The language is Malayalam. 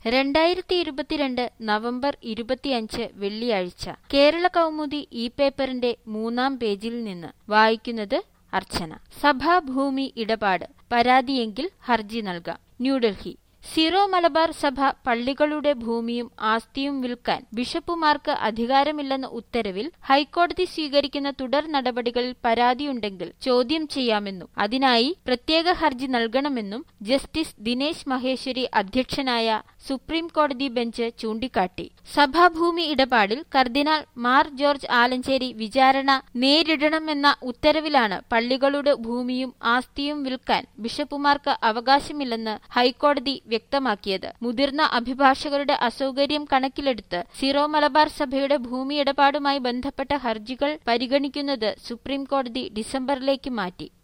രണ്ടായിരത്തി ഇരുപത്തിരണ്ട് നവംബർ ഇരുപത്തിയഞ്ച് വെള്ളിയാഴ്ച കേരള കൗമുദി ഈ പേപ്പറിന്റെ മൂന്നാം പേജിൽ നിന്ന് വായിക്കുന്നത് അർച്ചന സഭാഭൂമി ഇടപാട് പരാതിയെങ്കിൽ ഹർജി നൽകാം ന്യൂഡൽഹി സിറോ മലബാർ സഭ പള്ളികളുടെ ഭൂമിയും ആസ്തിയും വിൽക്കാൻ ബിഷപ്പുമാർക്ക് അധികാരമില്ലെന്ന ഉത്തരവിൽ ഹൈക്കോടതി സ്വീകരിക്കുന്ന തുടർ നടപടികളിൽ പരാതിയുണ്ടെങ്കിൽ ചോദ്യം ചെയ്യാമെന്നും അതിനായി പ്രത്യേക ഹർജി നൽകണമെന്നും ജസ്റ്റിസ് ദിനേശ് മഹേശ്വരി അധ്യക്ഷനായ സുപ്രീം കോടതി ബെഞ്ച് ചൂണ്ടിക്കാട്ടി സഭാഭൂമി ഇടപാടിൽ കർദിനാൾ മാർ ജോർജ് ആലഞ്ചേരി വിചാരണ നേരിടണമെന്ന ഉത്തരവിലാണ് പള്ളികളുടെ ഭൂമിയും ആസ്തിയും വിൽക്കാൻ ബിഷപ്പുമാർക്ക് അവകാശമില്ലെന്ന് ഹൈക്കോടതി വ്യക്തമാക്കിയത് മുതിർന്ന അഭിഭാഷകരുടെ അസൗകര്യം കണക്കിലെടുത്ത് സിറോ മലബാർ സഭയുടെ ഭൂമി ഇടപാടുമായി ബന്ധപ്പെട്ട ഹർജികൾ പരിഗണിക്കുന്നത് സുപ്രീം കോടതി ഡിസംബറിലേക്ക് മാറ്റി